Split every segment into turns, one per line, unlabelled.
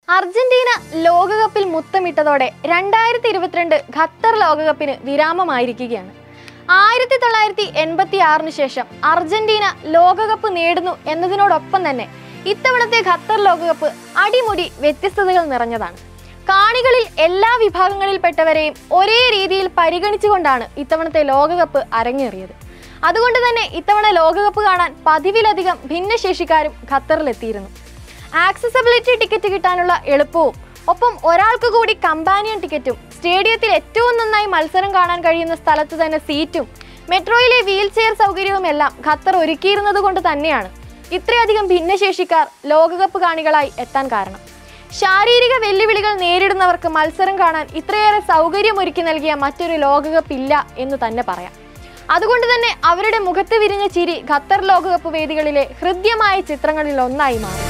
Argentina ലോകകപ്പിൽ മുത്തമിട്ടതോടെ രണ്ടായിരത്തി ഇരുപത്തിരണ്ട് ഖത്തർ ലോകകപ്പിന് വിരാമമായിരിക്കുകയാണ് ആയിരത്തി തൊള്ളായിരത്തി എൺപത്തി ആറിന് ശേഷം അർജന്റീന ലോകകപ്പ് നേടുന്നു എന്നതിനോടൊപ്പം തന്നെ ഇത്തവണത്തെ ഖത്തർ ലോകകപ്പ് അടിമുടി വ്യത്യസ്തതകൾ നിറഞ്ഞതാണ് കാണികളിൽ എല്ലാ വിഭാഗങ്ങളിൽപ്പെട്ടവരെയും ഒരേ രീതിയിൽ പരിഗണിച്ചുകൊണ്ടാണ് ഇത്തവണത്തെ ലോകകപ്പ് അരങ്ങേറിയത് അതുകൊണ്ട് തന്നെ ഇത്തവണ ലോകകപ്പ് കാണാൻ പതിവിലധികം ഭിന്നശേഷിക്കാരും ഖത്തറിലെത്തിയിരുന്നു ആക്സസബിലിറ്റി ടിക്കറ്റ് കിട്ടാനുള്ള എളുപ്പവും ഒപ്പം ഒരാൾക്ക് കൂടി കമ്പാനിയൻ ടിക്കറ്റും സ്റ്റേഡിയത്തിൽ ഏറ്റവും നന്നായി മത്സരം കാണാൻ കഴിയുന്ന സ്ഥലത്ത് തന്നെ സീറ്റും മെട്രോയിലെ വീൽ ചെയർ സൗകര്യവുമെല്ലാം ഖത്തർ ഒരുക്കിയിരുന്നത് കൊണ്ട് തന്നെയാണ് ഇത്രയധികം ഭിന്നശേഷിക്കാർ ലോകകപ്പ് കാണികളായി എത്താൻ കാരണം ശാരീരിക വെല്ലുവിളികൾ നേരിടുന്നവർക്ക് മത്സരം കാണാൻ ഇത്രയേറെ സൗകര്യമൊരുക്കി നൽകിയ മറ്റൊരു ലോകകപ്പ് ഇല്ല എന്ന് തന്നെ പറയാം അതുകൊണ്ട് തന്നെ അവരുടെ മുഖത്ത് വിരിഞ്ഞ ചിരി ഖത്തർ ലോകകപ്പ് വേദികളിലെ ഹൃദ്യമായ ചിത്രങ്ങളിൽ ഒന്നായി മാറി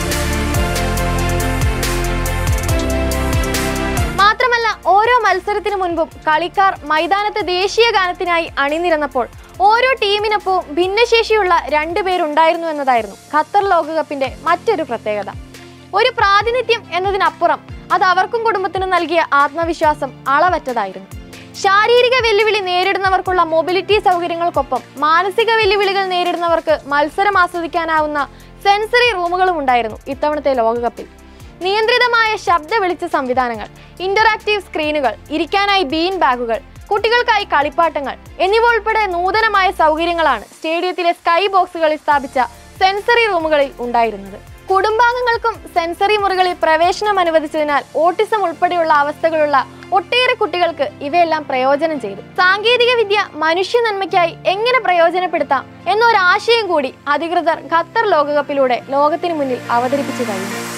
മാത്രമല്ല ഓരോ മത്സരത്തിനു മുൻപും കളിക്കാർ മൈതാനത്ത് ദേശീയ ഗാനത്തിനായി അണിനിരന്നപ്പോൾ ഓരോ ടീമിനൊപ്പവും ഭിന്നശേഷിയുള്ള രണ്ടുപേരുണ്ടായിരുന്നു എന്നതായിരുന്നു ഖത്തർ ലോകകപ്പിന്റെ മറ്റൊരു പ്രത്യേകത ഒരു പ്രാതിനിധ്യം എന്നതിനപ്പുറം അത് അവർക്കും കുടുംബത്തിനും നൽകിയ ആത്മവിശ്വാസം അളവറ്റതായിരുന്നു ശാരീരിക വെല്ലുവിളി നേരിടുന്നവർക്കുള്ള മൊബിലിറ്റി സൗകര്യങ്ങൾക്കൊപ്പം മാനസിക വെല്ലുവിളികൾ നേരിടുന്നവർക്ക് മത്സരം ആസ്വദിക്കാനാവുന്ന സെൻസറി റൂമുകളും ഉണ്ടായിരുന്നു ഇത്തവണത്തെ ലോകകപ്പിൽ നിയന്ത്രിതമായ ശബ്ദ വെളിച്ച സംവിധാനങ്ങൾ ഇന്ററാക്റ്റീവ് സ്ക്രീനുകൾ ഇരിക്കാനായി ബീൻ ബാഗുകൾ കുട്ടികൾക്കായി കളിപ്പാട്ടങ്ങൾ എന്നിവ ഉൾപ്പെടെ നൂതനമായ സൗകര്യങ്ങളാണ് സ്റ്റേഡിയത്തിലെ സ്കൈ ബോക്സുകളിൽ സ്ഥാപിച്ച സെൻസറി റൂമുകളിൽ ഉണ്ടായിരുന്നത് കുടുംബാംഗങ്ങൾക്കും സെൻസറി മുറികളിൽ പ്രവേശനം അനുവദിച്ചതിനാൽ ഓട്ടിസം ഉൾപ്പെടെയുള്ള അവസ്ഥകളുള്ള ഒട്ടേറെ കുട്ടികൾക്ക് ഇവയെല്ലാം പ്രയോജനം ചെയ്തു സാങ്കേതിക വിദ്യ മനുഷ്യ നന്മയ്ക്കായി എങ്ങനെ പ്രയോജനപ്പെടുത്താം എന്നൊരാശയം കൂടി അധികൃതർ ഖത്തർ ലോകകപ്പിലൂടെ ലോകത്തിനു മുന്നിൽ അവതരിപ്പിച്ചു കഴിഞ്ഞു